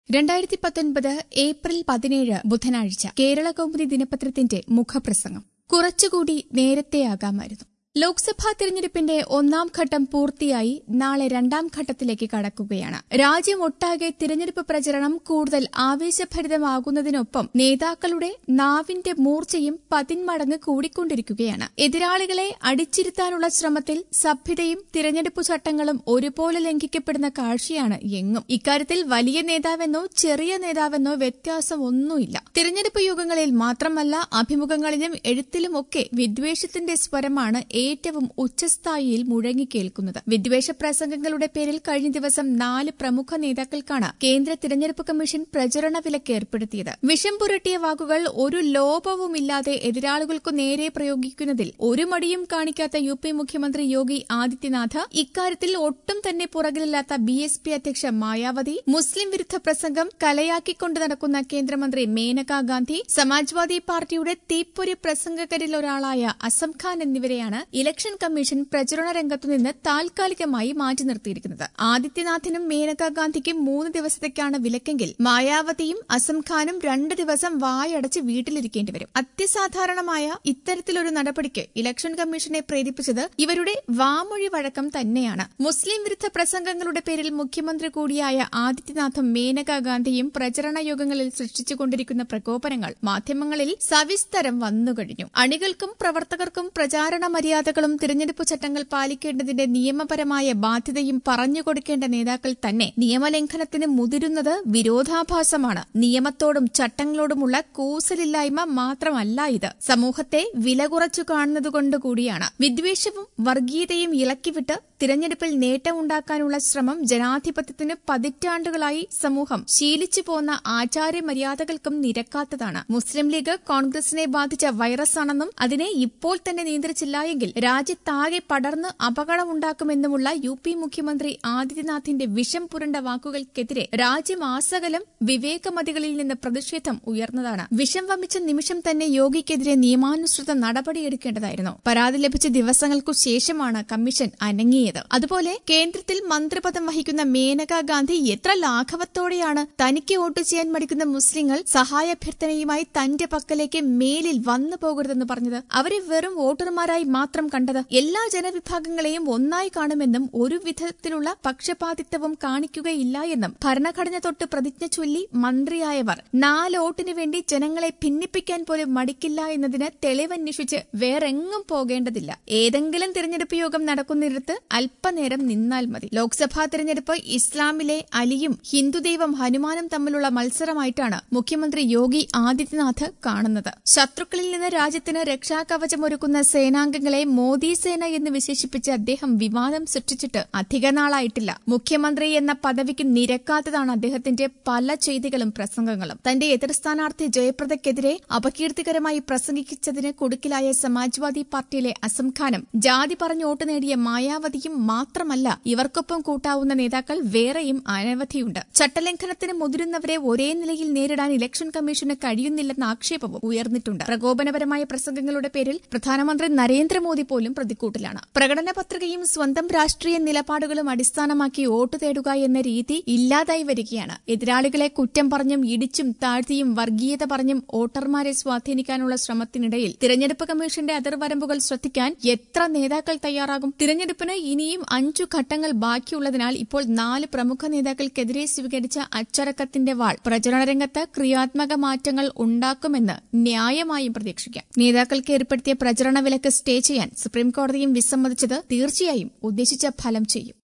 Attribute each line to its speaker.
Speaker 1: രണ്ടായിരത്തി പത്തൊൻപത് ഏപ്രിൽ പതിനേഴ് ബുധനാഴ്ച കേരള കൗമുദി ദിനപത്രത്തിന്റെ മുഖപ്രസംഗം കുറച്ചുകൂടി നേരത്തെയാകാമായിരുന്നു ലോക്സഭാ തിരഞ്ഞെടുപ്പിന്റെ ഒന്നാം ഘട്ടം പൂർത്തിയായി നാളെ രണ്ടാം ഘട്ടത്തിലേക്ക് കടക്കുകയാണ് രാജ്യമൊട്ടാകെ തിരഞ്ഞെടുപ്പ് പ്രചരണം കൂടുതൽ ആവേശഭരിതമാകുന്നതിനൊപ്പം നേതാക്കളുടെ നാവിന്റെ മൂർച്ചയും പതിന്മടങ്ങ് കൂടിക്കൊണ്ടിരിക്കുകയാണ് എതിരാളികളെ അടിച്ചിരുത്താനുള്ള ശ്രമത്തിൽ സഭ്യതയും തിരഞ്ഞെടുപ്പ് ചട്ടങ്ങളും ഒരുപോലെ ലംഘിക്കപ്പെടുന്ന കാഴ്ചയാണ് എങ്ങും ഇക്കാര്യത്തിൽ വലിയ നേതാവെന്നോ ചെറിയ നേതാവെന്നോ വ്യത്യാസം ഒന്നുമില്ല തിരഞ്ഞെടുപ്പ് യുഗങ്ങളിൽ മാത്രമല്ല അഭിമുഖങ്ങളിലും എഴുത്തിലുമൊക്കെ വിദ്വേഷത്തിന്റെ സ്വരമാണ് ഏറ്റവും ഉച്ചസ്ഥായിയിൽ മുഴങ്ങിക്കേൾക്കുന്നത് വിദ്വേഷ പ്രസംഗങ്ങളുടെ പേരിൽ കഴിഞ്ഞ ദിവസം നാല് പ്രമുഖ നേതാക്കൾക്കാണ് കേന്ദ്ര തിരഞ്ഞെടുപ്പ് കമ്മീഷൻ പ്രചരണ വിലക്ക് ഏർപ്പെടുത്തിയത് വിഷം പുരട്ടിയ വാക്കുകൾ ഒരു ലോപവുമില്ലാതെ എതിരാളികൾക്കു നേരെ പ്രയോഗിക്കുന്നതിൽ ഒരു മടിയും കാണിക്കാത്ത യു പി മുഖ്യമന്ത്രി യോഗി ആദിത്യനാഥ് ഇക്കാര്യത്തിൽ ഒട്ടും തന്നെ പുറകിലില്ലാത്ത ബി എസ് പി അധ്യക്ഷ മായാവതി മുസ്ലിം വിരുദ്ധ പ്രസംഗം കലയാക്കിക്കൊണ്ട് നടക്കുന്ന കേന്ദ്രമന്ത്രി മേനകാ ഗാന്ധി സമാജ്വാദി പാർട്ടിയുടെ തീപ്പൊരി പ്രസംഗകരിൽ ഒരാളായ അസം ഖാൻ എന്നിവരെയാണ് ഇലക്ഷൻ കമ്മീഷൻ പ്രചരണ രംഗത്തുനിന്ന് താൽക്കാലികമായി മാറ്റി നിർത്തിയിരിക്കുന്നത് ആദിത്യനാഥിനും മേനകാ ഗാന്ധിക്കും മൂന്ന് ദിവസത്തേക്കാണ് വിലക്കെങ്കിൽ മായാവതിയും അസം ഖാനും രണ്ട് ദിവസം വായടച്ച് വീട്ടിലിരിക്കേണ്ടി വരും അത്യസാധാരണമായ ഇത്തരത്തിലൊരു നടപടിക്ക് ഇലക്ഷൻ കമ്മീഷനെ പ്രേരിപ്പിച്ചത് ഇവരുടെ വാമൊഴി വഴക്കം തന്നെയാണ് മുസ്ലിം വിരുദ്ധ പ്രസംഗങ്ങളുടെ പേരിൽ മുഖ്യമന്ത്രി കൂടിയായ ആദിത്യനാഥും മേനകാ ഗാന്ധിയും പ്രചരണ യോഗങ്ങളിൽ സൃഷ്ടിച്ചുകൊണ്ടിരിക്കുന്ന പ്രകോപനങ്ങൾ മാധ്യമങ്ങളിൽ സവിസ്തരം വന്നുകഴിഞ്ഞു അണികൾക്കും പ്രവർത്തകർക്കും പ്രചാരണ മര്യാദകളും തിരഞ്ഞെടുപ്പ് ചട്ടങ്ങൾ പാലിക്കേണ്ടതിന്റെ നിയമപരമായ ബാധ്യതയും പറഞ്ഞുകൊടുക്കേണ്ട നേതാക്കൾ തന്നെ നിയമലംഘനത്തിന് മുതിരുന്നത് വിരോധാഭാസമാണ് നിയമത്തോടും ചട്ടങ്ങളോടുമുള്ള കൂസലില്ലായ്മ മാത്രമല്ല ഇത് സമൂഹത്തെ വില കുറച്ചു കാണുന്നതുകൊണ്ട് കൂടിയാണ് വിദ്വേഷവും വർഗീയതയും ഇളക്കിവിട്ട് തിരഞ്ഞെടുപ്പിൽ നേട്ടമുണ്ടാക്കാനുള്ള ശ്രമം ജനാധിപത്യത്തിന് പതിറ്റാണ്ടുകളായി സമൂഹം ശീലിച്ചു പോന്ന ആചാര മര്യാദകൾക്കും നിരക്കാത്തതാണ് മുസ്ലിം ലീഗ് കോൺഗ്രസിനെ ബാധിച്ച വൈറസാണെന്നും അതിനെ ഇപ്പോൾ തന്നെ നിയന്ത്രിച്ചില്ല എങ്കിൽ രാജ്യത്താകെ പടർന്ന് അപകടമുണ്ടാക്കുമെന്നുമുള്ള യു പി മുഖ്യമന്ത്രി ആദിത്യനാഥിന്റെ വിഷം പുരണ്ട വാക്കുകൾക്കെതിരെ രാജ്യമാസകലം വിവേകമതികളിൽ നിന്ന് പ്രതിഷേധം ഉയർന്നതാണ് വിഷം വമിച്ച നിമിഷം തന്നെ യോഗിക്കെതിരെ നിയമാനുസൃത നടപടിയെടുക്കേണ്ടതായിരുന്നു പരാതി ലഭിച്ച ദിവസങ്ങൾക്കു ശേഷമാണ് കമ്മീഷൻ അനങ്ങിയത് അതുപോലെ കേന്ദ്രത്തിൽ മന്ത്രിപദം വഹിക്കുന്ന മേനകാ ഗാന്ധി എത്ര ലാഘവത്തോടെയാണ് തനിക്ക് വോട്ട് ചെയ്യാൻ മടിക്കുന്ന മുസ്ലിങ്ങൾ സഹായാഭ്യർത്ഥനയുമായി തന്റെ പക്കലേക്ക് മേലിൽ വന്നു പോകരുതെന്ന് പറഞ്ഞത് അവരെ വെറും വോട്ടർമാരായി മാത്രം കണ്ടത് എല്ലാ ജനവിഭാഗങ്ങളെയും ഒന്നായി കാണുമെന്നും ഒരു വിധത്തിലുള്ള പക്ഷപാതിത്വവും കാണിക്കുകയില്ല എന്നും ഭരണഘടന തൊട്ട് പ്രതിജ്ഞ ചൊല്ലി മന്ത്രിയായവർ നാല് വോട്ടിനു വേണ്ടി ജനങ്ങളെ ഭിന്നിപ്പിക്കാൻ പോലും മടിക്കില്ല എന്നതിന് തെളിവന്വേഷിച്ച് വേറെങ്ങും പോകേണ്ടതില്ല ഏതെങ്കിലും തിരഞ്ഞെടുപ്പ് യോഗം നടക്കുന്നിടത്ത് അല്പനേരം നിന്നാൽ മതി ലോക്സഭാ തിരഞ്ഞെടുപ്പ് ഇസ്ലാമിലെ അലിയും ഹിന്ദുദൈവം ഹനുമാനും തമ്മിലുള്ള മത്സരമായിട്ടാണ് മുഖ്യമന്ത്രി യോഗി ആദിത്യനാഥ് കാണുന്നത് ശത്രുക്കളിൽ നിന്ന് രാജ്യത്തിന് രക്ഷാകവചമൊരുക്കുന്ന സേനാംഗങ്ങളെ മോദി സേന എന്ന് വിശേഷിപ്പിച്ച് അദ്ദേഹം വിവാദം സൃഷ്ടിച്ചിട്ട് അധികനാളായിട്ടില്ല മുഖ്യമന്ത്രി എന്ന പദവിക്ക് നിരക്കാത്തതാണ് അദ്ദേഹത്തിന്റെ പല ചെയ്തികളും പ്രസംഗങ്ങളും തന്റെ എതിർ സ്ഥാനാർത്ഥി ജയപ്രദയ്ക്കെതിരെ അപകീർത്തികരമായി പ്രസംഗിച്ചതിന് കുടുക്കിലായ സമാജ്വാദി പാർട്ടിയിലെ അസം ഖാനും ജാതി പറഞ്ഞു വോട്ട് നേടിയ മായാവതിയും മാത്രമല്ല ഇവർക്കൊപ്പം കൂട്ടാവുന്ന നേതാക്കൾ വേറെയും അനവധിയുണ്ട് ചട്ടലംഘനത്തിന് മുതിരുന്നവരെ ഒരേ നിലയിൽ നേരിടാൻ ഇലക്ഷൻ കമ്മീഷന് കഴിയുന്നില്ലെന്ന ആക്ഷേപവും ഉയർന്നിട്ടുണ്ട് പ്രകോപനപരമായ പ്രസംഗങ്ങളുടെ പേരിൽ പ്രധാനമന്ത്രി നരേന്ദ്രമോദി പോലും പ്രതിക്കൂട്ടിലാണ് പ്രകടന പത്രികയും സ്വന്തം രാഷ്ട്രീയ നിലപാടുകളും അടിസ്ഥാനമാക്കി വോട്ട് തേടുക എന്ന രീതി ഇല്ലാതായി വരികയാണ് എതിരാളികളെ കുറ്റം പറഞ്ഞും ഇടിച്ചും താഴ്ത്തിയും വർഗീയത പറഞ്ഞും വോട്ടർമാരെ സ്വാധീനിക്കാനുള്ള ശ്രമത്തിനിടയിൽ തിരഞ്ഞെടുപ്പ് കമ്മീഷന്റെ അതിർവരമ്പുകൾ ശ്രദ്ധിക്കാൻ എത്ര നേതാക്കൾ തയ്യാറാകും തിരഞ്ഞെടുപ്പിന് ഇനിയും അഞ്ചു ഘട്ടങ്ങൾ ബാക്കിയുള്ളതിനാൽ ഇപ്പോൾ നാല് പ്രമുഖ നേതാക്കൾക്കെതിരെ സ്വീകരിച്ച അച്ചടക്കത്തിന്റെ വാൾ പ്രചരണ രംഗത്ത് ക്രിയാത്മക മാറ്റങ്ങൾ ഉണ്ടാക്കുമെന്ന് ന്യായമായും പ്രതീക്ഷിക്കാം നേതാക്കൾക്ക് ഏർപ്പെടുത്തിയ പ്രചരണ വിലക്ക് സ്റ്റേ ചെയ്യാൻ സുപ്രീംകോടതിയും വിസമ്മതിച്ചത് തീർച്ചയായും ഉദ്ദേശിച്ച ഫലം ചെയ്യും